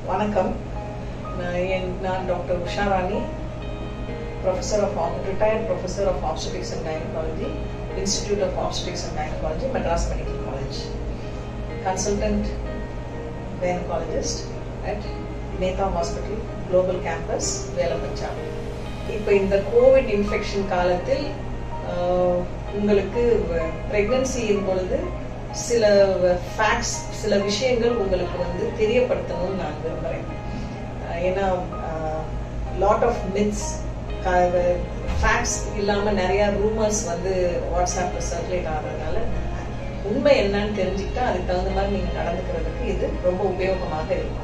வணக்கம் நான் என் நான் doctor Usha Rani professor of retired professor of obstetrics and gynaecology institute of obstetrics and gynaecology Madras medical college consultant gynaecologist at நேதா hospital global campus வேலப்பஞ்சாப் இப்போ இந்த கோவிட் இன்ஃபெக்ஷன் காலத்தில் ஆஹ், உங்களுக்கு ப்ரெக்னன்சியின் பொழுது சில ஃபேக்ட்ஸ் சில விஷயங்கள் உங்களுக்கு வந்து தெரியப்படுத்தணும்னு நான் விரும்புகிறேன் ஆஹ், ஏன்னா லாட் ஆஃப் மித்ஸ் ஃபேக்ட்ஸ் இல்லாமல் நிறைய ரூமர்ஸ் வந்து வாட்ஸ்அப்பில் சர்க்குலேட் ஆகிறதுனால உண்மை என்னன்னு தெரிஞ்சுக்கிட்டா அதுக்கு தகுந்த மாதிரி நீங்கள் நடந்துக்கிறதுக்கு இது ரொம்ப உபயோகமாக இருக்கும்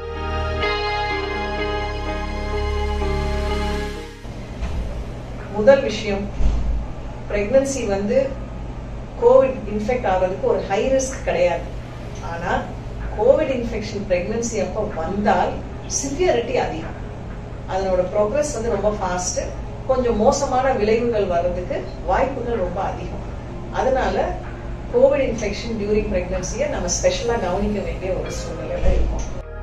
முதல் விஷயம் பிரெக்னன்சி வந்து கோவிட் இன்ஃபெக்ட் ஆகிறதுக்கு ஒரு ஹை ரிஸ்க் கிடையாது ஆனால் கோவிட் இன்ஃபெக்ஷன் பிரெக்னன்சி அப்போ வந்தால் சிவியரிட்டி அதிகம் அதனோட ப்ரோக்ரஸ் வந்து ரொம்ப ஃபாஸ்ட்டு கொஞ்சம் மோசமான விளைவுகள் வர்றதுக்கு வாய்ப்புகள் ரொம்ப அதிகம் அதனால கோவிட் இன்ஃபெக்ஷன் டியூரிங் பிரெக்னன்சியை நம்ம ஸ்பெஷலாக கவனிக்க வேண்டிய ஒரு சூழ்நிலையில இருக்கும்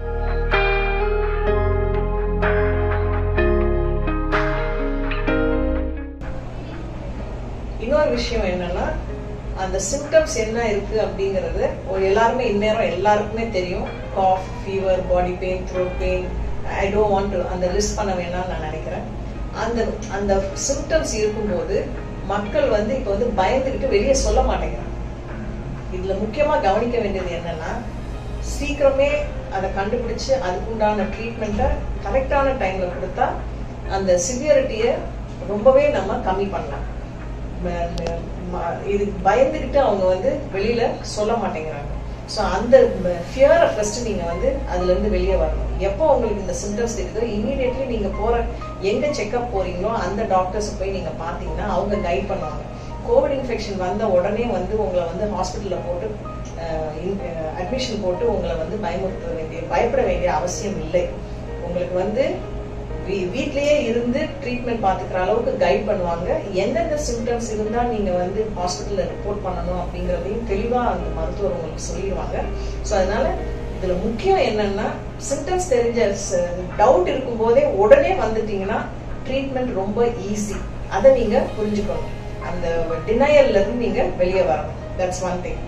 இன்னொரு விஷயம் என்னன்னா அந்த சிம்டம்ஸ் என்ன இருக்கு அப்படிங்கறது ஒரு எல்லாருமே இந்நேரம் எல்லாருக்குமே தெரியும் cough fever body pain throat pain I don't want to அந்த லிஸ்ட் பண்ண வேணாம்னு நான் நினைக்கிறேன் அந்த அந்த சிம்டம்ஸ் இருக்கும்போது மக்கள் வந்து இப்போ வந்து பயந்துக்கிட்டு வெளியே சொல்ல மாட்டேங்கிறாங்க இதுல முக்கியமா கவனிக்க வேண்டியது என்னன்னா சீக்கிரமே அதை கண்டுபிடிச்சு அதுக்குண்டான ட்ரீட்மெண்ட்டை கரெக்டான டைம்ல கொடுத்தா அந்த சிவியரிட்டியை ரொம்பவே நம்ம கம்மி பண்ணலாம் ம- ம- ம- இது பயந்துக்கிட்டு அவங்க வந்து வெளியில சொல்ல மாட்டேங்கிறாங்க ஸோ அந்த ஃபியரை ஃபர்ஸ்ட் நீங்க வந்து அதுல இருந்து வெளியே வரணும் எப்போ உங்களுக்கு இந்த சிம்டம்ஸ் இருக்குதோ இமீடியட்லி நீங்க போற எங்க செக்அப் போறீங்களோ அந்த டாக்டர்ஸ் போய் நீங்க பாத்தீங்கன்னா அவங்க கைட் பண்ணுவாங்க கோவிட் இன்ஃபெக்ஷன் வந்த உடனே வந்து உங்களை வந்து ஹாஸ்பிட்டல்ல போட்டு அட்மிஷன் போட்டு உங்களை வந்து பயமுறுத்த வேண்டிய பயப்பட வேண்டிய அவசியம் இல்லை உங்களுக்கு வந்து வீ- வீட்லயே இருந்து ட்ரீட்மெண்ட் பார்த்துக்கிற அளவுக்கு கைட் பண்ணுவாங்க எந்தெந்த சிம்டம்ஸ் இருந்தா நீங்க வந்து ஹாஸ்பிட்டல்ல ரிப்போர்ட் பண்ணணும் அப்படிங்கறதையும் தெளிவா அந்த மருத்துவர் உங்களுக்கு சொல்லிடுவாங்க ஸோ அதனால இதுல முக்கியம் என்னன்னா சிம்டம்ஸ் தெரிஞ்ச டவுட் இருக்கும் போதே உடனே வந்துட்டீங்கன்னா ட்ரீட்மெண்ட் ரொம்ப ஈஸி அதை நீங்க புரிஞ்சுக்கணும் அந்த டினையல்ல இருந்து நீங்க வெளியே வரணும் தட்ஸ் ஒன் திங்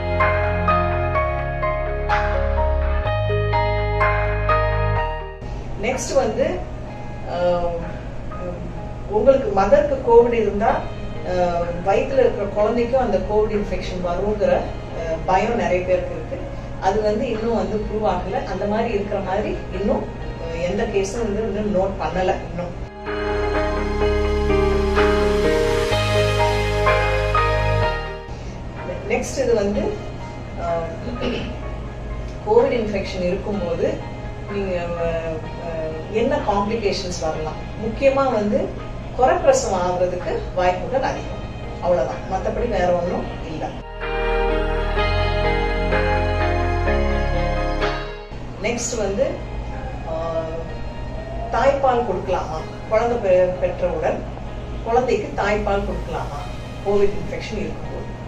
நெக்ஸ்ட் வந்து ஆஹ், உங்களுக்கு மதருக்கு கோவிட் இருந்தா ஆஹ், வயித்துல இருக்கிற குழந்தைக்கும் அந்த கோவிட் இன்ஃபெக்ஷன் வருங்கிற ஆஹ், பயம் நிறைய பேருக்கு இருக்கு அது வந்து இன்னும் வந்து ப்ரூவ் ஆகல அந்த மாதிரி இருக்கிற மாதிரி இன்னும் ஆஹ், எந்த கேஸும் வந்து இன்னும் நோட் பண்ணல இன்னும் நெக்ஸ்ட் இது வந்து கோவிட் இன்ஃபெக்ஷன் இருக்கும்போது நீங்க அஹ், அஹ், என்ன காம்ப்ளிகேஷன்ஸ் வரலாம் முக்கியமா வந்து குறப்பிரசவம் ஆகுறதுக்கு வாய்ப்புகள் அதிகம் அவ்வளவுதான் மற்றபடி வேற ஒன்றும் இல்லை நெக்ஸ்ட் வந்து ஆஹ், தாய்ப்பால் கொடுக்கலாமா குழந்தை பெ- பெற்றவுடன் குழந்தைக்கு தாய்ப்பால் கொடுக்கலாமா கோவிட் இன்ஃபெக்ஷன் இருக்கும்போது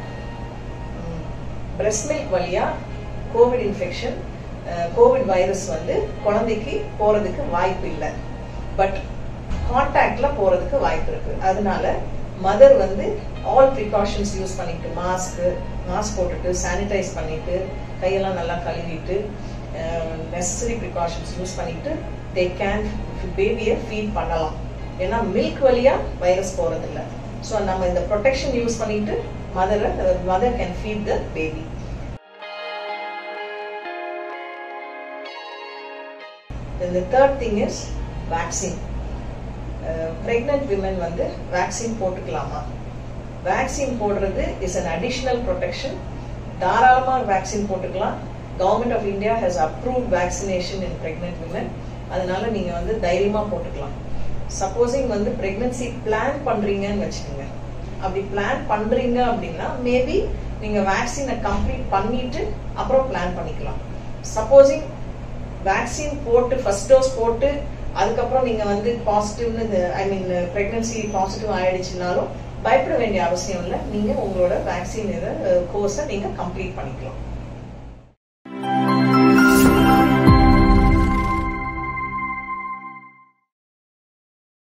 பிரஸ்ட் மில்க் வழியா கோவிட் இன்ஃபெக்ஷன் கோவிட் வைரஸ் வந்து குழந்தைக்கு போறதுக்கு வாய்ப்பு இல்லை பட் கான்டாக்ட்ல போறதுக்கு வாய்ப்பு இருக்கு அதனால மதர் வந்து ஆல் ப்ரிகாஷன்ஸ் யூஸ் பண்ணிட்டு மாஸ்க் மாஸ்க் போட்டுட்டு சானிடைஸ் பண்ணிட்டு கையெல்லாம் நல்லா கழுவிட்டு நெசசரி ப்ரிகாஷன்ஸ் யூஸ் பண்ணிட்டு தே கேன் பேபியை ஃபீட் பண்ணலாம் ஏன்னா மில்க் வழியா வைரஸ் போறதில்ல ஸோ நம்ம இந்த ப்ரொடெக்ஷன் யூஸ் பண்ணிட்டு மதரை mother can feed the baby the third thing is vaccine pregnant women வந்து வேக்சின் போட்டுக்கலாமா வேக்சின் போடுறது இஸ் அன் அடிஷ்னல் ப்ரொடெக்ஷன் தாராளமாக வேக்சின் போட்டுக்கலாம் government of India has approve vaccination in pregnant women அதனால நீங்கள் வந்து தைரியமாக போட்டுக்கலாம் சப்போஸிங் வந்து ப்ரெக்னன்சி பிளான் பண்ணுறீங்கன்னு வச்சுக்கோங்க அப்படி பிளான் பண்ணுறீங்க அப்படின்னா மேபி நீங்கள் வேக்சினை கம்ப்ளீட் பண்ணிட்டு அப்புறம் பிளான் பண்ணிக்கலாம் சப்போஸிங் வேக்சின் போட்டு ஃபர்ஸ்ட் டோஸ் போட்டு அதுக்கப்புறம் நீங்க வந்து பாசிட்டிவ்னு ஐ மீன் பிரெக்னன்சி பாசிட்டிவ் ஆயிடுச்சுனாலும் பயப்பட வேண்டிய அவசியம் இல்லை நீங்க உங்களோட வேக்சின் இதை கோர்ஸை நீங்க கம்ப்ளீட் பண்ணிக்கலாம்